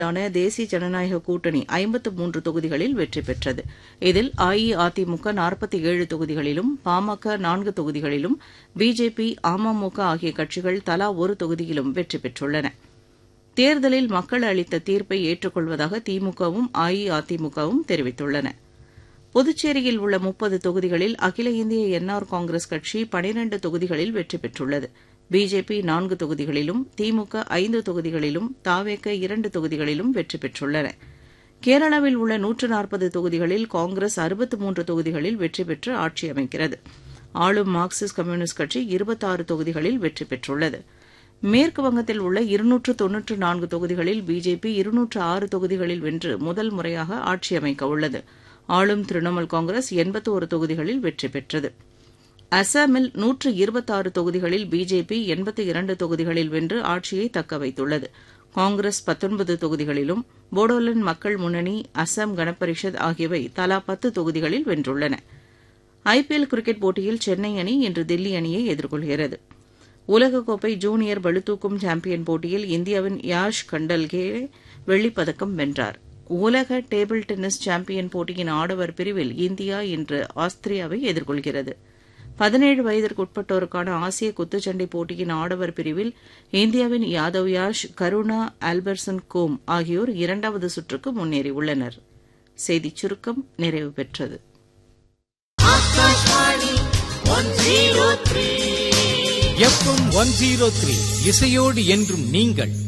ான தேசிய ஜனநாயக கூட்டணி ஐம்பத்து மூன்று தொகுதிகளில் வெற்றி பெற்றது இதில் அஇஅதிமுக நாற்பத்தி ஏழு தொகுதிகளிலும் பாமக நான்கு தொகுதிகளிலும் பிஜேபி அமமுக ஆகிய கட்சிகள் தலா ஒரு தொகுதியிலும் வெற்றி பெற்றுள்ளன தேர்தலில் மக்கள் அளித்த தீர்ப்பை ஏற்றுக்கொள்வதாக திமுகவும் அஇஅதிமுகவும் தெரிவித்துள்ளன புதுச்சேரியில் உள்ள முப்பது தொகுதிகளில் அகில இந்திய என்ஆர் காங்கிரஸ் கட்சி பனிரண்டு தொகுதிகளில் வெற்றி பெற்றுள்ளது பிஜேபி நான்கு தொகுதிகளிலும் திமுக ஐந்து தொகுதிகளிலும் தாவேக இரண்டு தொகுதிகளிலும் வெற்றி பெற்றுள்ளன கேரளாவில் உள்ள நூற்று நாற்பது தொகுதிகளில் காங்கிரஸ் அறுபத்து மூன்று தொகுதிகளில் வெற்றி பெற்று ஆட்சி அமைக்கிறது ஆளும் மார்க்சிஸ்ட் கம்யூனிஸ்ட் கட்சி இருபத்தாறு தொகுதிகளில் வெற்றி பெற்றுள்ளது மேற்கு வங்கத்தில் உள்ள இருநூற்று தொன்னூற்று நான்கு தொகுதிகளில் பிஜேபி இருநூற்று ஆறு தொகுதிகளில் வென்று முதல் முறையாக ஆட்சி அமைக்க உள்ளது ஆளும் திரிணாமுல் காங்கிரஸ் எண்பத்தோரு தொகுதிகளில் வெற்றி பெற்றது அசாமில் நூற்று இருபத்தாறு தொகுதிகளில் பிஜேபி எண்பத்தி இரண்டு தொகுதிகளில் வென்று ஆட்சியை தக்க வைத்துள்ளது காங்கிரஸ் பத்தொன்பது தொகுதிகளிலும் போடோலேண்ட் மக்கள் முன்னணி அசாம் கணபரிஷத் ஆகியவை தலா பத்து தொகுதிகளில் வென்றுள்ளன ஐபிஎல் கிரிக்கெட் போட்டியில் சென்னை அணி இன்று தில்லி அணியை எதிர்கொள்கிறது உலகக்கோப்பை ஜூனியர் பளுதூக்கும் சாம்பியன் போட்டியில் இந்தியாவின் யாஷ் கண்டல்கே வெள்ளிப்பதக்கம் வென்றார் உலக டேபிள் டென்னிஸ் சாம்பியன் போட்டியின் ஆடவர் பிரிவில் இந்தியா இன்று ஆஸ்திரியாவை எதிர்கொள்கிறது பதினேழு வயதிற்குட்பட்டோருக்கான ஆசிய குத்துச்சண்டை போட்டியின் ஆடவர் பிரிவில் இந்தியாவின் யாதவ் யாஷ் கருணா ஆல்பர்சன் கோம் ஆகியோர் இரண்டாவது சுற்றுக்கு முன்னேறியுள்ளனர் செய்திச் சுருக்கம் நிறைவு பெற்றது எஃப்எம் ஒன் ஜீரோ த்ரீ இசையோடு என்றும் நீங்கள்